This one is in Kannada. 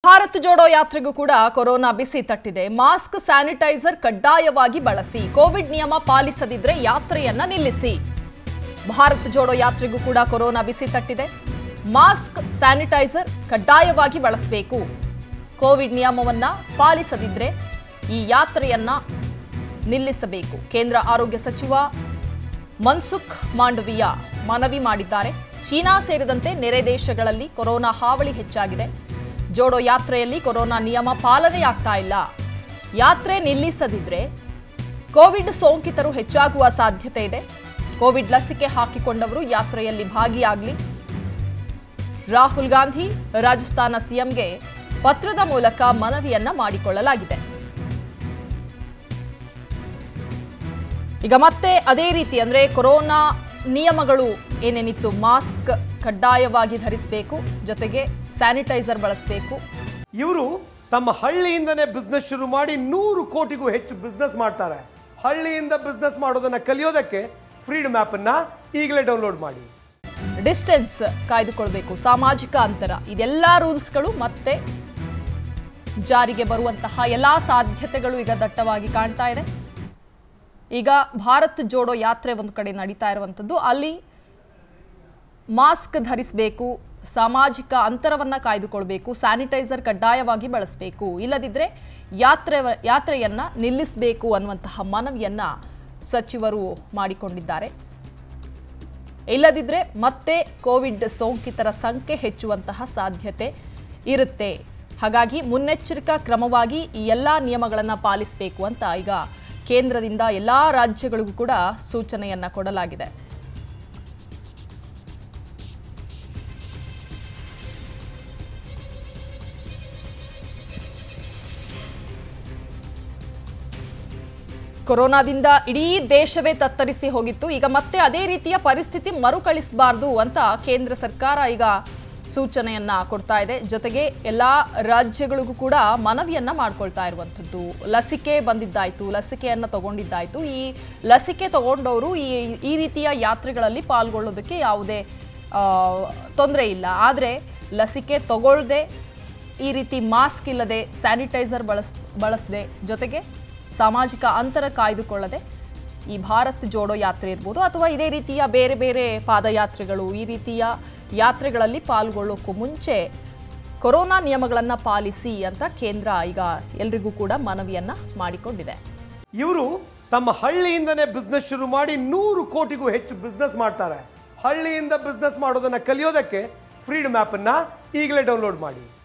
ಭಾರತ್ ಜೋಡೋ ಯಾತ್ರೆಗೂ ಕೂಡ ಕೊರೋನಾ ಬಿಸಿ ತಟ್ಟಿದೆ ಮಾಸ್ಕ್ ಸ್ಯಾನಿಟೈಸರ್ ಕಡ್ಡಾಯವಾಗಿ ಬಳಸಿ ಕೋವಿಡ್ ನಿಯಮ ಪಾಲಿಸದಿದ್ರೆ ಯಾತ್ರೆಯನ್ನ ನಿಲ್ಲಿಸಿ ಭಾರತ್ ಜೋಡೋ ಯಾತ್ರೆಗೂ ಕೂಡ ಕೊರೋನಾ ಬಿಸಿ ತಟ್ಟಿದೆ ಮಾಸ್ಕ್ ಸ್ಯಾನಿಟೈಸರ್ ಕಡ್ಡಾಯವಾಗಿ ಬಳಸಬೇಕು ಕೋವಿಡ್ ನಿಯಮವನ್ನ ಪಾಲಿಸದಿದ್ರೆ ಈ ಯಾತ್ರೆಯನ್ನ ನಿಲ್ಲಿಸಬೇಕು ಕೇಂದ್ರ ಆರೋಗ್ಯ ಸಚಿವ ಮನ್ಸುಖ್ ಮಾಂಡವಿಯ ಮನವಿ ಮಾಡಿದ್ದಾರೆ ಚೀನಾ ಸೇರಿದಂತೆ ನೆರೆ ದೇಶಗಳಲ್ಲಿ ಕೊರೋನಾ ಹಾವಳಿ ಹೆಚ್ಚಾಗಿದೆ ಜೋಡೋ ಯಾತ್ರೆಯಲ್ಲಿ ಕೊರೋನಾ ನಿಯಮ ಪಾಲನೆಯಾಗ್ತಾ ಇಲ್ಲ ಯಾತ್ರೆ ನಿಲ್ಲಿಸದಿದ್ರೆ ಕೋವಿಡ್ ಸೋಂಕಿತರು ಹೆಚ್ಚಾಗುವ ಸಾಧ್ಯತೆ ಇದೆ ಕೋವಿಡ್ ಲಸಿಕೆ ಹಾಕಿಕೊಂಡವರು ಯಾತ್ರೆಯಲ್ಲಿ ಭಾಗಿಯಾಗಲಿ ರಾಹುಲ್ ಗಾಂಧಿ ರಾಜಸ್ಥಾನ ಸಿಎಂಗೆ ಪತ್ರದ ಮೂಲಕ ಮನವಿಯನ್ನ ಮಾಡಿಕೊಳ್ಳಲಾಗಿದೆ ಈಗ ಮತ್ತೆ ಅದೇ ರೀತಿ ಅಂದ್ರೆ ಕೊರೋನಾ ನಿಯಮಗಳು ಏನೇನಿತ್ತು ಮಾಸ್ಕ್ ಕಡ್ಡಾಯವಾಗಿ ಧರಿಸಬೇಕು ಜೊತೆಗೆ ಸ್ಯಾನಿಟೈಸರ್ ಬಳಸಬೇಕು ಇವರು ತಮ್ಮ ಹಳ್ಳಿಯಿಂದನೇ ಬಿಸ್ನೆಸ್ ಶುರು ಮಾಡಿ ನೂರು ಕೋಟಿಗೂ ಹೆಚ್ಚು ಬಿಸ್ನೆಸ್ ಮಾಡ್ತಾರೆ ಹಳ್ಳಿಯಿಂದ ಬಿಸ್ನೆಸ್ ಮಾಡೋದನ್ನ ಕಲಿಯೋದಕ್ಕೆ ಫ್ರೀಡಮ್ ಅನ್ನ ಈಗಲೇ ಡೌನ್ಲೋಡ್ ಮಾಡಿ ಡಿಸ್ಟೆನ್ಸ್ ಕಾಯ್ದುಕೊಳ್ಬೇಕು ಸಾಮಾಜಿಕ ಅಂತರ ಇದೆಲ್ಲ ರೂಲ್ಸ್ಗಳು ಮತ್ತೆ ಜಾರಿಗೆ ಬರುವಂತಹ ಎಲ್ಲಾ ಸಾಧ್ಯತೆಗಳು ಈಗ ದಟ್ಟವಾಗಿ ಕಾಣ್ತಾ ಇದೆ ಈಗ ಭಾರತ್ ಜೋಡೋ ಯಾತ್ರೆ ಒಂದು ಕಡೆ ನಡೀತಾ ಇರುವಂಥದ್ದು ಅಲ್ಲಿ ಮಾಸ್ಕ್ ಧರಿಸಬೇಕು ಸಾಮಾಜಿಕ ಅಂತರವನ್ನ ಕಾಯ್ದುಕೊಳ್ಬೇಕು ಸ್ಯಾನಿಟೈಸರ್ ಕಡ್ಡಾಯವಾಗಿ ಬಳಸಬೇಕು ಇಲ್ಲದಿದ್ದರೆ ಯಾತ್ರೆ ಯಾತ್ರೆಯನ್ನ ನಿಲ್ಲಿಸಬೇಕು ಅನ್ನುವಂತಹ ಮನವಿಯನ್ನ ಸಚಿವರು ಮಾಡಿಕೊಂಡಿದ್ದಾರೆ ಇಲ್ಲದಿದ್ದರೆ ಮತ್ತೆ ಕೋವಿಡ್ ಸೋಂಕಿತರ ಸಂಖ್ಯೆ ಹೆಚ್ಚುವಂತಹ ಸಾಧ್ಯತೆ ಇರುತ್ತೆ ಹಾಗಾಗಿ ಮುನ್ನೆಚ್ಚರಿಕಾ ಕ್ರಮವಾಗಿ ಈ ಎಲ್ಲ ನಿಯಮಗಳನ್ನು ಪಾಲಿಸಬೇಕು ಅಂತ ಈಗ ಕೇಂದ್ರದಿಂದ ಎಲ್ಲ ರಾಜ್ಯಗಳಿಗೂ ಕೂಡ ಸೂಚನೆಯನ್ನ ಕೊಡಲಾಗಿದೆ ಕೊರೋನಾದಿಂದ ಇಡೀ ದೇಶವೇ ತತ್ತರಿಸಿ ಹೋಗಿತ್ತು ಈಗ ಮತ್ತೆ ಅದೇ ರೀತಿಯ ಪರಿಸ್ಥಿತಿ ಮರುಕಳಿಸಬಾರ್ದು ಅಂತ ಕೇಂದ್ರ ಸರ್ಕಾರ ಈಗ ಸೂಚನೆಯನ್ನ ಕೊಡ್ತಾ ಇದೆ ಜೊತೆಗೆ ಎಲ್ಲಾ ರಾಜ್ಯಗಳಿಗೂ ಕೂಡ ಮನವಿಯನ್ನ ಮಾಡ್ಕೊಳ್ತಾ ಇರುವಂಥದ್ದು ಲಸಿಕೆ ಬಂದಿದ್ದಾಯ್ತು ಲಸಿಕೆಯನ್ನ ತಗೊಂಡಿದ್ದಾಯ್ತು ಈ ಲಸಿಕೆ ತಗೊಂಡವರು ಈ ಈ ರೀತಿಯ ಯಾತ್ರೆಗಳಲ್ಲಿ ಪಾಲ್ಗೊಳ್ಳೋದಕ್ಕೆ ಯಾವುದೇ ತೊಂದರೆ ಇಲ್ಲ ಆದರೆ ಲಸಿಕೆ ತಗೊಳ್ಳದೆ ಈ ರೀತಿ ಮಾಸ್ಕ್ ಇಲ್ಲದೆ ಸ್ಯಾನಿಟೈಸರ್ ಬಳಸ್ ಬಳಸದೆ ಜೊತೆಗೆ ಸಾಮಾಜಿಕ ಅಂತರ ಕಾಯ್ದುಕೊಳ್ಳದೆ ಈ ಭಾರತ್ ಜೋಡೋ ಯಾತ್ರೆ ಇರ್ಬೋದು ಅಥವಾ ಇದೇ ರೀತಿಯ ಬೇರೆ ಬೇರೆ ಪಾದಯಾತ್ರೆಗಳು ಈ ರೀತಿಯ ಯಾತ್ರೆಗಳಲ್ಲಿ ಪಾಲ್ಗೊಳ್ಳೋಕ್ಕೂ ಮುಂಚೆ ಕೊರೋನಾ ನಿಯಮಗಳನ್ನು ಪಾಲಿಸಿ ಅಂತ ಕೇಂದ್ರ ಈಗ ಎಲ್ರಿಗೂ ಕೂಡ ಮನವಿಯನ್ನ ಮಾಡಿಕೊಂಡಿದೆ ಇವರು ತಮ್ಮ ಹಳ್ಳಿಯಿಂದನೇ ಬಿಸ್ನೆಸ್ ಶುರು ಮಾಡಿ ನೂರು ಕೋಟಿಗೂ ಹೆಚ್ಚು ಬಿಸ್ನೆಸ್ ಮಾಡ್ತಾರೆ ಹಳ್ಳಿಯಿಂದ ಬಿಸ್ನೆಸ್ ಮಾಡೋದನ್ನ ಕಲಿಯೋದಕ್ಕೆ ಫ್ರೀಡಮ್ ಅನ್ನ ಈಗಲೇ ಡೌನ್ಲೋಡ್ ಮಾಡಿ